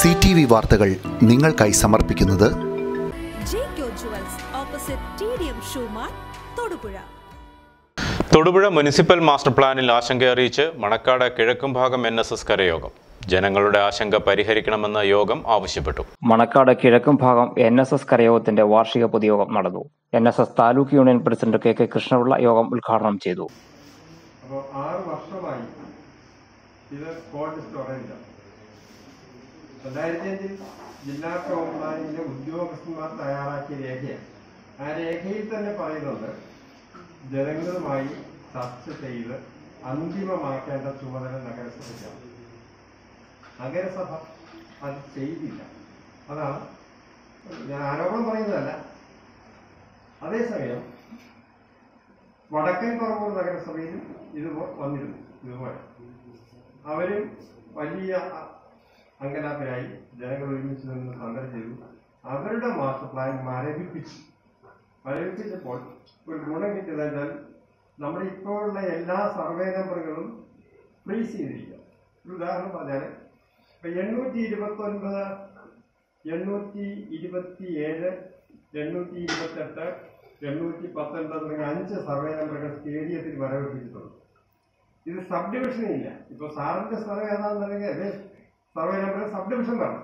C T V വാർത്തകൾ നിങ്ങൾക്കായി സമർപ്പിക്കുന്നത് Jaico jewels opposite T D M Shoemart Thodupuzha Thodupuzha municipal master പ്ലാനിൽ ആശങ്ക അറിയിച്ച് മണക്കാട് കിഴക്കും ഭാഗം എൻ എസ് എസ് കരയോഗം ജനങ്ങളുടെ ആശങ്ക പരിഹരിക്കണമെന്ന് യോഗം ആവശ്യപ്പെട്ടു മണക്കാട് കിഴക്കും ഭാഗം എൻ എസ് എസ് കരയോഗത്തിന്റെ വാർഷിക പൊതുയോഗം നടന്നു N S S taluk union president K K Krishnapillai യോഗം ഉദ്ഘാടനം ചെയ്തു അപ്പോൾ ആറ് വർഷമായി ഇത് കോൾഡ് സ്റ്റോറേജിലാണ് രണ്ടായിരത്തി അഞ്ചിൽ ജില്ലാ പ്ലാനിന്റെ ഉദ്യോഗസ്ഥന്മാർ തയ്യാറാക്കിയ രേഖയാണ് ആ രേഖയിൽ തന്നെ പറയുന്നുണ്ട് ജനങ്ങളുമായി ചർച്ച ചെയ്ത് അന്തിമമാക്കേണ്ട ചുമതല നഗരസഭയ്ക്കാണ് നഗരസഭ അത് ചെയ്തില്ല അതാണ് ഞാൻ ആരോപണം പറയുന്നതല്ല അതേസമയം വടക്കൻ പറവൂർ നഗരസഭയിലും ഇത് വന്നിരുന്നു ഇതുപോലെ അവരും വലിയ അ- അങ്കലാപ്പിലായി ജനങ്ങൾ ഒരുമിച്ച് നിന്ന് സമരം ചെയ്തു അവരുടെ മാസ്റ്റർ പ്ലാൻ മരവിപ്പിച്ചു മരവിപ്പിച്ചപ്പോൾ ഒരു ഗുണം കിട്ടിയത് വെച്ചാൽ നമ്മുടെ ഇപ്പോഴുള്ള എല്ലാ സർവേ നമ്പറുകളും ഫ്രീസ് ചെയ്തിരിക്കുക ഒരു ഉദാഹരണം പറഞ്ഞാൽ ഇപ്പൊ എണ്ണൂറ്റി ഇരുപത്തി ഒൻപത് എണ്ണൂറ്റി ഇരുപത്തി ഏഴ് എണ്ണൂറ്റി ഇരുപത്തെട്ട് എണ്ണൂറ്റി പത്തൊൻപത് തുടങ്ങിയ അഞ്ച് സർവേ നമ്പറുകൾ സ്റ്റേഡിയത്തിൽ വരവിപ്പിച്ചിട്ടുണ്ട് ഇത് സബ് ഡിവിഷൻ ഇല്ല ഇപ്പൊ സാറിന്റെ സ്ഥലം ഏതാണെന്നുണ്ടെങ്കിൽ അത് സർവേ നമ്പർ സബ് ഡിവിഷൻ വേണം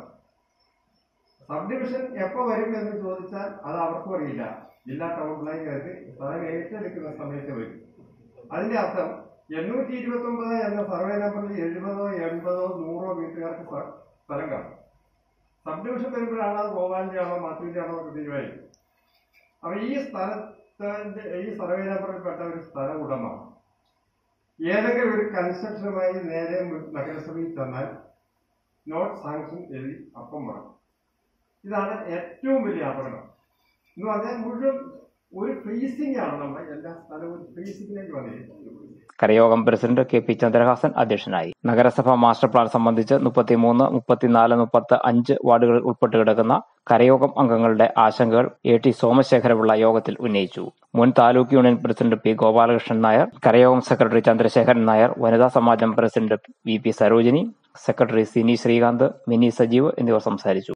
സബ് ഡിവിഷൻ എപ്പോ വരും എന്ന് ചോദിച്ചാൽ അത് അവർക്കും അറിയില്ല ജില്ലാ ടൗൺ പ്ലാനിംഗർക്ക് സ്ഥലം ഏറ്റെടുക്കുന്ന സമയത്ത് വരും അതിന്റെ അർത്ഥം എണ്ണൂറ്റി ഇരുപത്തി ഒമ്പത് എന്ന സർവേ നമ്പറിൽ എഴുപതോ എൺപതോ നൂറോ വീട്ടുകാർക്ക് സ്ഥ- സ്ഥലം കാണും സബ് ഡിവിഷൻ വരുമ്പോഴാണ് അത് ഗോപാലിന്റെ ആണോ മാത്തുവിന്റെ ആണോ ഒക്കെ തീരുമാനിക്കും അപ്പൊ ഈ സ്ഥലത്തിന്റെ ഈ സർവേ നമ്പറിൽപ്പെട്ട ഒരു സ്ഥല ഉടമ ഏതെങ്കിലും ഒരു കൺസ്ട്രക്ഷനുമായി നേരെ മു- നഗരസഭയിൽ ചെന്നാൽ നോട്ട് സാങ്ഷൻ എഴുതി അപ്പം വേണം ഇതാണ് ഏറ്റവും വലിയ അപകടം എന്ന് പറഞ്ഞാൽ മുഴുവൻ ഒരു ഫ്രീസിംഗ് ആണ് നമ്മുടെ എല്ലാ സ്ഥലവും ഫ്രീസിംഗിലേക്ക് വന്നിരിക്കുന്നത് കരയോഗം പ്രസിഡന്റ് കെ പി ചന്ദ്രഹാസൻ അധ്യക്ഷനായി നഗരസഭ മാസ്റ്റർ പ്ലാൻ സംബന്ധിച്ച് മുപ്പത്തിമൂന്ന് മുപ്പത്തിനാല് മുപ്പത്തി അഞ്ച് വാർഡുകളിൽ ഉൾപ്പെട്ട് കിടക്കുന്ന കരയോഗം അംഗങ്ങളുടെ ആശങ്കകൾ എ ടി സോമശേഖരപിള്ള യോഗത്തിൽ ഉന്നയിച്ചു മുൻ taluk union president P Gopalakrishnan Nair കരയോഗം സെക്രട്ടറി ചന്ദ്രശേഖരൻ നായർ വനിതാ സമാജം president V P Sarojini secretary Sini Srikanth Mini Sajeev എന്നിവർ സംസാരിച്ചു